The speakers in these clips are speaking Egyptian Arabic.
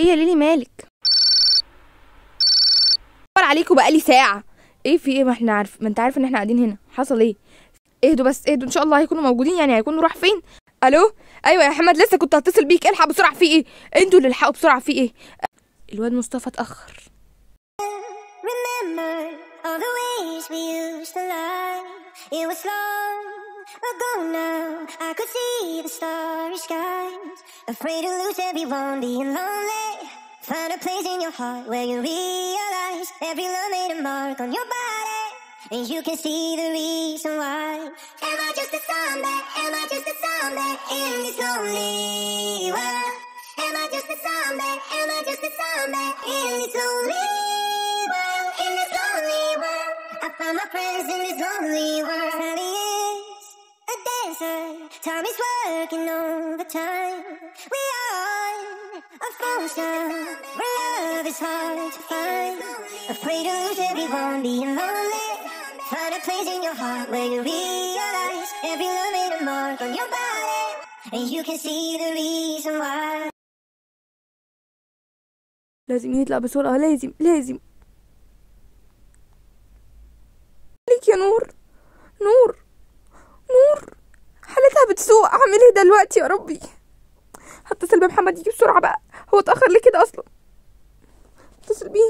ايه يا ليلي مالك بدور عليكوا بقالي ساعة ايه في ايه ما احنا عارف ما انت عارف ان احنا قاعدين هنا حصل ايه اهدوا بس اهدوا ان شاء الله هيكونوا موجودين يعني هيكونوا راح فين الو ايوه يا محمد لسه كنت هتصل بيك الحق بسرعة في ايه انتوا اللي الحقوا بسرعة في ايه الواد مصطفى اتأخر Remember all the ways we used to lie. It was long ago now. I could see the starry skies. Afraid to lose everyone, being lonely. Find a place in your heart where you realize every love made a mark on your body. And you can see the reason why. Am I just a zombie? Am I just a zombie in this lonely world? Am I just a zombie? Am I just a zombie in this lonely world? In this lonely world, I found my friends in this lonely world. Sally is a dancer. Time is working overtime. We are a false now. Where love is hard to find. Afraid to lose everyone, being lonely. Find a place in your heart where you realize every love made a mark on your body. And you can see the reason why. لازم نطلع بسرعة لازم لازم ليك يا نور نور نور حالتها بتسوء اعمل ايه دلوقتي يا ربي هتصل بمحمد يجي بسرعة بقى هو اتأخر ليه كده اصلا اتصل بيه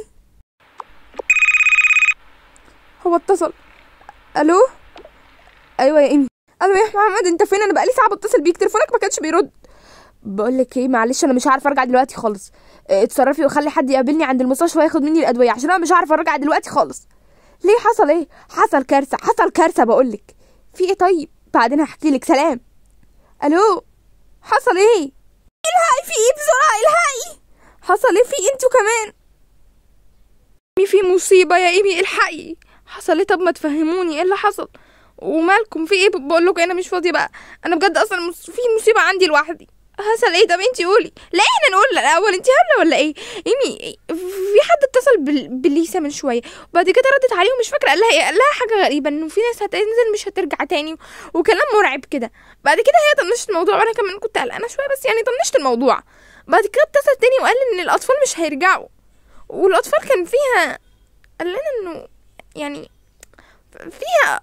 هو اتصل الو ايوه يا ايمي الو يا محمد انت فين انا بقالي ساعة بتصل بيك تليفونك ما كانش بيرد بقول لك ايه معلش انا مش عارفه ارجع دلوقتي خالص اه، اتصرفي وخلي حد يقابلني عند المستشفى وياخد مني الادويه عشان انا مش عارفه ارجع دلوقتي خالص ليه حصل ايه حصل كارثه حصل كارثه بقول لك في ايه طيب بعدين هحكي لك سلام الو حصل ايه الحقي في ايه بسرعه الحقي حصل ايه في انتوا كمان ايمي في مصيبه يا ايمي الحقي حصل ايه طب ما تفهموني ايه اللي حصل ومالكم في ايه بقول لكم انا مش فاضيه بقى انا بجد اصلا مص- في مصيبه عندي لوحدي حصل ايه طب انتي قولي لا احنا نقول الاول انتي هبله ولا ايه ايمي في حد اتصل بال... بليسا من شويه وبعد كده ردت عليه ومش فاكره قال لها ايه قال لها حاجه غريبه انه في ناس هتنزل مش هترجع تاني وكلام مرعب كده بعد كده هي طنشت الموضوع وانا كمان كنت قلقانه شويه بس يعني طنشت الموضوع بعد كده اتصل تاني وقال ان الاطفال مش هيرجعوا والاطفال كان فيها قال لنا انه يعني فيها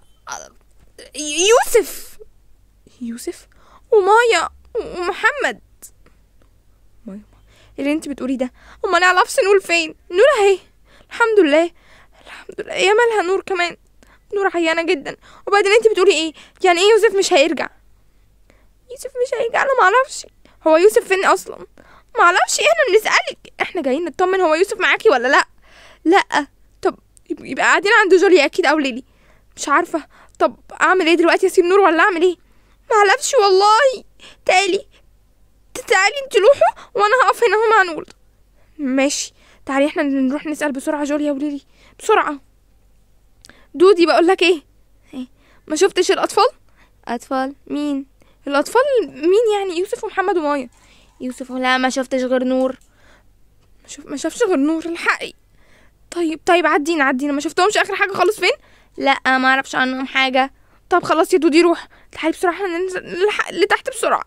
يوسف يوسف ومايا ومحمد مايا اللي انت بتقوليه ده امال نعرفش نقول فين نور اهي الحمد لله الحمد لله يا مالها نور كمان نور عيانه جدا وبعدين انت بتقولي ايه يعني ايه يوسف مش هيرجع يوسف مش هيرجع انا معرفش هو يوسف فين اصلا معرفش احنا بنسالك احنا جايين نطمن هو يوسف معاكي ولا لا لا طب يب- يبقى قاعدين عند جوليا اكيد او ليلي مش عارفه طب اعمل ايه دلوقتي اسيب نور ولا اعمل ايه معرفش والله تعالي تعالي انت روحوا وانا هقف هنا اهو مع نور ماشي تعالي احنا نروح نسال بسرعه جوليا وليلي بسرعه دودي بقول لك ايه إيه؟ ما شفتش الاطفال اطفال مين الاطفال مين يعني يوسف ومحمد ومايا يوسف لا ما شفتش غير نور ما شوف ما شافش غير نور الحقي طيب طيب عدينا عدينا ما شفتهمش اخر حاجه خالص فين لا ما اعرفش عنهم حاجه طب خلاص يا دودي روح تعالي بسرعه احنا ننزل نلحق لتحت بسرعه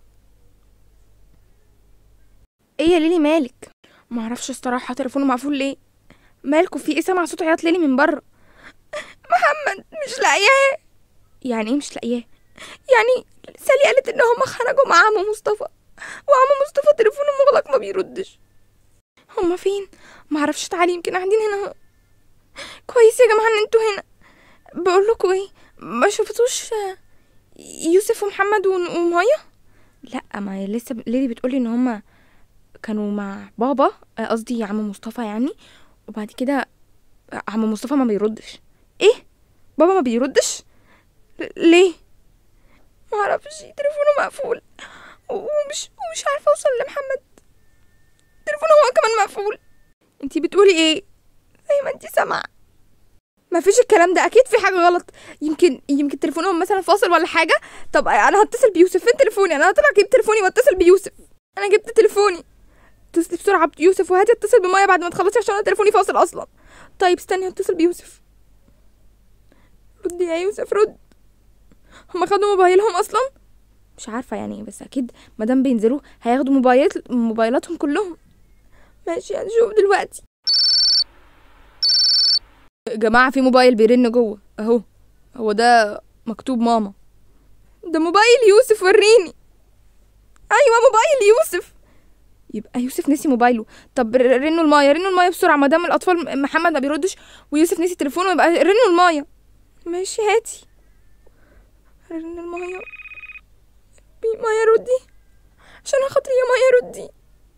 ايه يا ليلي مالك ما اعرفش الصراحه تليفونه مقفول ليه مالكوا في ايه سامع صوت عياط ليلي من بره محمد مش لاقياه يعني ايه مش لاقياه يعني سالي قالت ان هما خرجوا مع عمو مصطفى وعمو مصطفى تليفونه مغلق ما بيردش هما فين ما اعرفش تعالي يمكن قاعدين هنا اهو كويس يا جماعه ان انتوا هنا بقول لكم ايه ما شفتوش آه، يوسف ومحمد ون- ومايا لا ما هي لسه ب- ليلي بتقولي ان هما كانوا مع بابا آه، قصدي عم مصطفى يعني وبعد كده عم مصطفى ما بيردش ايه بابا ما بيردش ل- ليه ما اعرفش تليفونه مقفول و- ومش ومش عارفه اوصل لمحمد تليفونه هو كمان مقفول انتي بتقولي ايه زي ما انتي سامعه ما فيش الكلام ده اكيد في حاجه غلط يمكن يمكن تليفونهم مثلا فاصل ولا حاجه طب انا هتصل بيوسف فين تليفوني انا هطلع اجيب تليفوني واتصل بيوسف انا جبت تليفوني اتصلي بسرعه بيوسف وهاتي اتصل بمايا بعد ما تخلصي عشان انا تليفوني فاصل اصلا طيب استني هتصل بيوسف رد يا يوسف رد هما خدوا موبايلهم اصلا مش عارفه يعني بس اكيد مادام بينزلوا هياخدوا موبايلات موبايلاتهم كلهم ماشي هنشوف دلوقتي يا جماعة في موبايل بيرن جوه اهو هو ده مكتوب ماما ده موبايل يوسف وريني ايوه موبايل يوسف يبقى يوسف نسي موبايله طب ر- رنوا المايه رنوا المايه بسرعه ما دام الاطفال محمد ما بيردش ويوسف نسي تليفونه يبقى رنوا المايه ماشي هاتي رن المايه بي مايه ردي عشان خاطري يا مايه ردي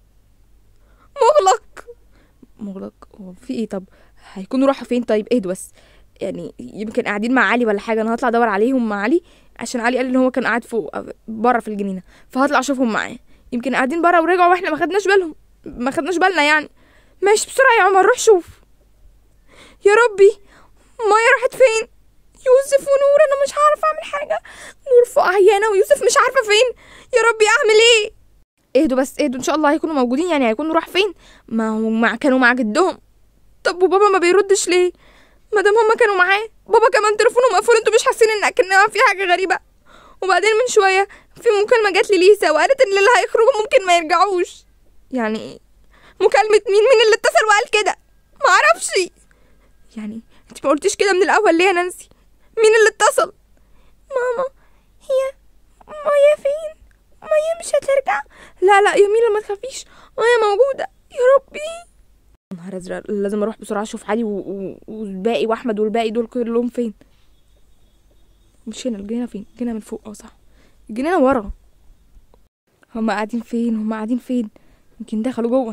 مغلق مغلق هو في ايه طب هيكونوا راحوا فين طيب اهدوا بس يعني يمكن قاعدين مع علي ولا حاجه انا هطلع ادور عليهم مع علي عشان علي قال ان هو كان قاعد فوق بره في الجنينه فهطلع اشوفهم معاه يمكن قاعدين بره ورجعوا واحنا ما خدناش بالهم ما خدناش بالنا يعني ماشي بسرعه يا عمر روح شوف يا ربي مايا راحت فين يوسف ونور انا مش هعرف اعمل حاجه نور فوق عيانه ويوسف مش عارفه فين يا ربي اعمل ايه اهدوا بس اهدوا ان شاء الله هيكونوا موجودين يعني هيكونوا راح فين ما هم مع كانوا مع جدهم طب وبابا ما بيردش ليه ما دام هما كانوا معاه بابا كمان تليفونه مقفول انتوا مش حاسين ان اكنها في حاجه غريبه وبعدين من شويه في مكالمه جات لي ليسا وقالت ان اللي هيخرجوا ممكن ما يرجعوش يعني ايه مكالمه مين مين اللي اتصل وقال كده ما اعرفش يعني انت ما قلتيش كده من الاول ليه يا نانسي مين اللي اتصل ماما هي مايا فين مايا مش هترجع لا لا يا ميلا ما تخافيش مايا موجوده يا ربي يا نهار ازرق لازم اروح بسرعه اشوف علي و- و- والباقي واحمد والباقي دول كلهم فين مش هنا الجنينه فين الجنينه من فوق اه صح الجنينه ورا هما قاعدين فين هما قاعدين فين يمكن دخلوا جوه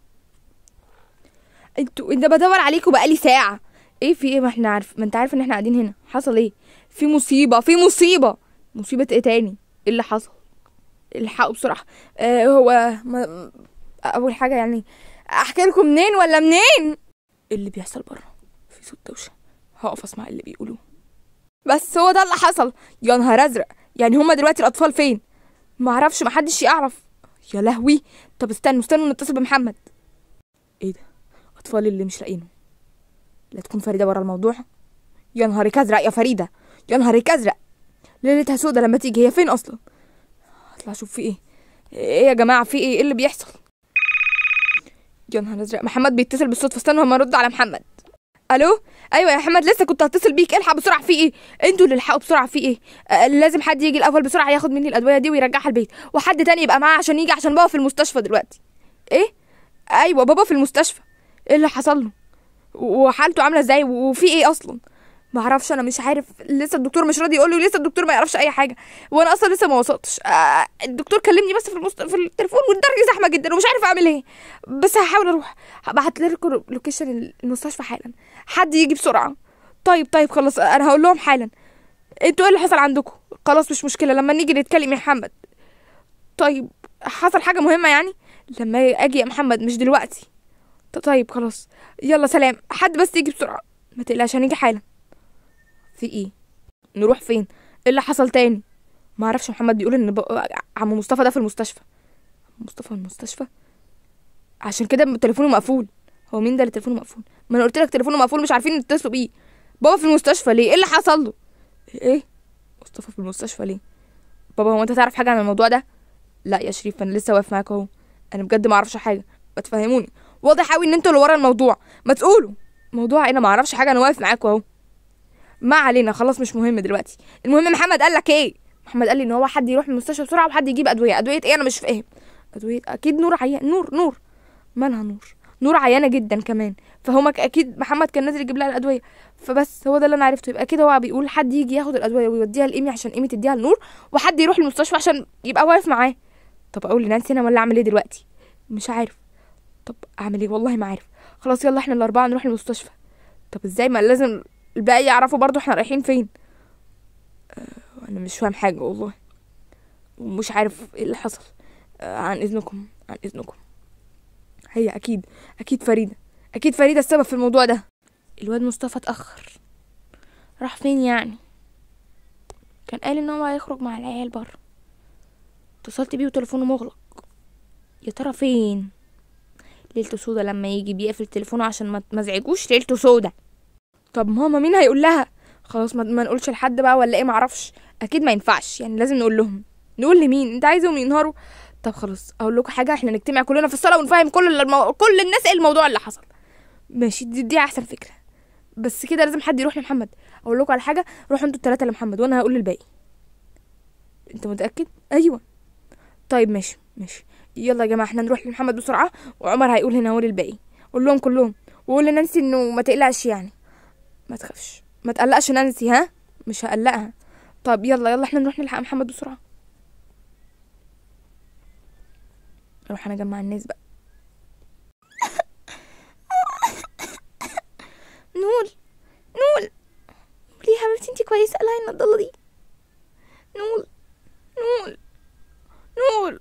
انتوا انت بدور عليكم بقالي ساعه ايه في ايه ما احنا عارف ما انت عارف ان احنا قاعدين هنا حصل ايه في مصيبه في مصيبه مصيبه ايه تاني ايه اللي حصل الحقوا بسرعه آه هو ما اول حاجه يعني احكي لكم منين ولا منين ايه اللي بيحصل بره في صوت دوشه هقف اسمع اللي بيقولوه بس هو ده اللي حصل يا نهار ازرق يعني هما دلوقتي الاطفال فين ما اعرفش محدش يعرف يا لهوي طب استنوا استنوا نتصل بمحمد ايه ده اطفال اللي مش لاقينه لا تكون فريده ورا الموضوع يا نهارك ازرق يا فريده يا نهارك ازرق ليلتها سودة لما تيجي هي فين اصلا هطلع اشوف في ايه ايه يا جماعه في ايه ايه اللي بيحصل يا نهار ازرق محمد بيتصل بالصدفه استنوا هما ارد على محمد الو ايوه يا محمد لسه كنت هتصل بيك الحق بسرعه في ايه انتوا اللي الحقوا بسرعه في ايه آه لازم حد يجي الاول بسرعه ياخد مني الادويه دي ويرجعها البيت وحد تاني يبقى معاه عشان يجي عشان بابا في المستشفى دلوقتي ايه ايوه بابا في المستشفى ايه اللي حصل له وحالته عامله ازاي وفي ايه اصلا ما اعرفش انا مش عارف لسه الدكتور مش راضي يقول لي لسه الدكتور ما يعرفش اي حاجه وانا اصلا لسه ما وصلتش آه الدكتور كلمني بس في المست... في التليفون والدرجه زحمه جدا ومش عارف اعمل ايه بس هحاول اروح هبعت لكم لوكيشن المستشفى حالا حد يجي بسرعه طيب طيب خلاص انا هقول لهم حالا انتوا ايه اللي حصل عندكم خلاص مش مشكله لما نيجي نتكلم يا محمد طيب حصل حاجه مهمه يعني لما اجي يا محمد مش دلوقتي ط- طيب خلاص يلا سلام حد بس يجي بسرعه ما تقلقش هنيجي حالا في ايه نروح فين ايه اللي حصل تاني ما اعرفش محمد بيقول ان ب... عم مصطفى ده في المستشفى مصطفى في المستشفى عشان كده تليفونه مقفول هو مين ده اللي تليفونه مقفول ما انا قلت لك تليفونه مقفول مش عارفين يتصلوا بيه بابا في المستشفى ليه ايه اللي حصل له ايه مصطفى في المستشفى ليه بابا هو انت تعرف حاجه عن الموضوع ده لا يا شريف انا لسه واقف معاك اهو انا بجد ما اعرفش حاجه ما تفهموني واضح قوي ان انتوا اللي ورا الموضوع ما تقولوا موضوع انا ما اعرفش حاجه انا واقف معاكوا اهو ما علينا خلاص مش مهم دلوقتي المهم محمد قال لك ايه محمد قال لي ان هو حد يروح المستشفى بسرعه وحد يجيب ادويه ادويه ايه انا مش فاهم ادويه اكيد نور عيان نور نور مالها نور نور عيانه جدا كمان فهما ك- اكيد محمد كان نازل يجيب لها الادويه فبس هو ده اللي انا عرفته يبقى كده هو بيقول حد يجي ياخد الادويه ويوديها لايمي عشان ايمي تديها لنور وحد يروح المستشفى عشان يبقى واقف معاه طب اقول لنانسي انا ولا اعمل ايه دلوقتي مش عارف طب اعمل ايه والله ما عارف خلاص يلا احنا الاربعه نروح المستشفى طب ازاي ما لازم الباقي يعرفوا برضو احنا رايحين فين آه، انا مش فاهم حاجه والله ومش عارف ايه اللي حصل آه، عن اذنكم عن اذنكم هي اكيد اكيد فريده اكيد فريده السبب في الموضوع ده الواد مصطفى اتاخر راح فين يعني كان قال ان هو هيخرج مع العيال بره اتصلت بيه وتليفونه مغلق يا ترى فين ليلته سودا لما يجي بيقفل تليفونه عشان ما ما ازعجوش ليلته سودا طب ماما مين هيقول لها خلاص ما, ما نقولش لحد بقى ولا ايه معرفش اكيد ما ينفعش يعني لازم نقول لهم نقول لمين انت عايزهم ينهاروا طب خلاص اقول لكم حاجه احنا نجتمع كلنا في الصاله ونفهم كل المو... كل الناس ايه الموضوع اللي حصل ماشي دي, دي احسن فكره بس كده لازم حد يروح لمحمد اقول لكم على حاجه روحوا انتوا الثلاثه لمحمد وانا هقول للباقي انت متاكد ايوه طيب ماشي ماشي يلا يا جماعه احنا نروح لمحمد بسرعه وعمر هيقول هنا هو للباقي قول لهم كلهم وقول لنانسي انه ما تقلقش يعني ما تخافش ما تقلقش نانسي ها مش هقلقها طب يلا يلا احنا نروح نلحق محمد بسرعه اروح انا اجمع الناس بقى نول نول نول يا حبيبتي انتي كويسه قلعي النضاره دي نول نول نول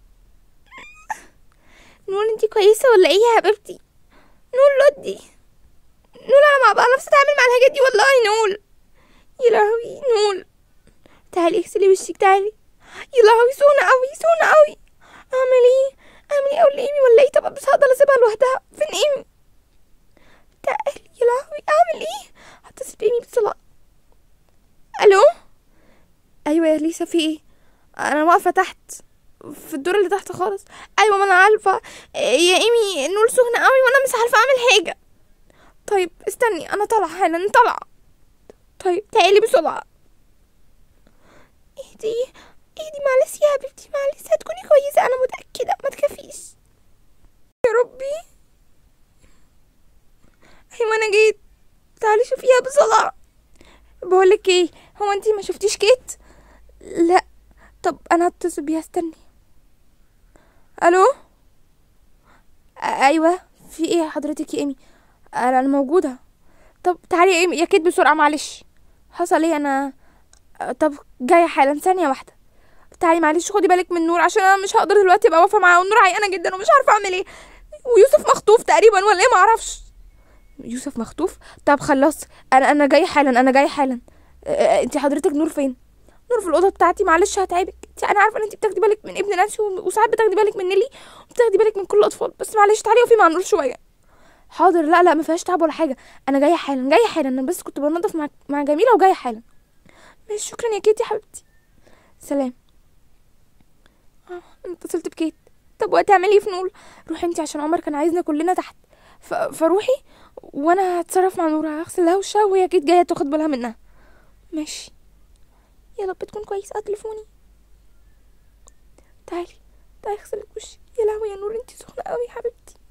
نول انتي كويسه ولا ايه يا حبيبتي نول ردي نول انا ما بقى نفسي اتعامل مع الحاجات دي والله نول يا لهوي نول تعالي اغسلي وشك تعالي يا لهوي سخنة قوي سخنة قوي اعمل ايه اعمل ايه اقول لايمي ولا ايه طب بس هقدر اسيبها لوحدها فين ايمي تعالي يا لهوي اعمل ايه هتصل بايمي بسرعة الو ايوه يا ليسا في ايه انا واقفة تحت في الدور اللي تحت خالص ايوه ما انا عارفة يا ايمي النور سخنة قوي وانا مش عارفة اعمل حاجة طيب استني انا طالعة حالا طالعة طيب تعالي بسرعة اهدي اهدي معلش يا حبيبتي معلش هتكوني كويسة انا متأكدة ما تخافيش يا ربي ايوه انا جيت تعالي شوفيها بسرعة بقولك ايه هو انتي ما شفتيش كيت لا طب انا هتصل بيها استني الو آ- ايوه في ايه حضرتك يا ايمي انا أنا موجودة طب تعالي يا ايمي يا كيت بسرعة معلش حصل ايه انا طب جاية حالا ثانية واحدة تعالي معلش خدي بالك من نور عشان انا مش هقدر دلوقتي ابقى واقفة معاها ونور عيانة جدا ومش عارفة اعمل ايه ويوسف مخطوف تقريبا ولا ايه معرفش يوسف مخطوف طب خلاص انا انا جاي حالا انا جاي حالا انت حضرتك نور فين نور في الاوضه بتاعتي معلش هتعبك انت انا عارفه ان انت بتاخدي بالك من ابن نانسي و- وساعات بتاخدي بالك من نيلي وبتاخدي بالك من كل الاطفال بس معلش تعالي وقفي مع نور شويه حاضر لا لا ما فيهاش تعب ولا حاجه انا جايه حالا جايه حالا انا بس كنت بنضف مع مع جميله وجايه حالا ماشي شكرا يا كيتي حبيبتي سلام اه أنا اتصلت بكيت طب وهتعملي ايه في نور روحي انت عشان عمر كان عايزنا كلنا تحت ف... فروحي وانا هتصرف مع نور هغسل لها وشها وهي اكيد جايه تاخد بالها منها ماشي يا رب تكون كويسه تليفوني تعالي تعالي اغسلك وشي يا لهوي يا نور انتي سخنه قوي يا حبيبتي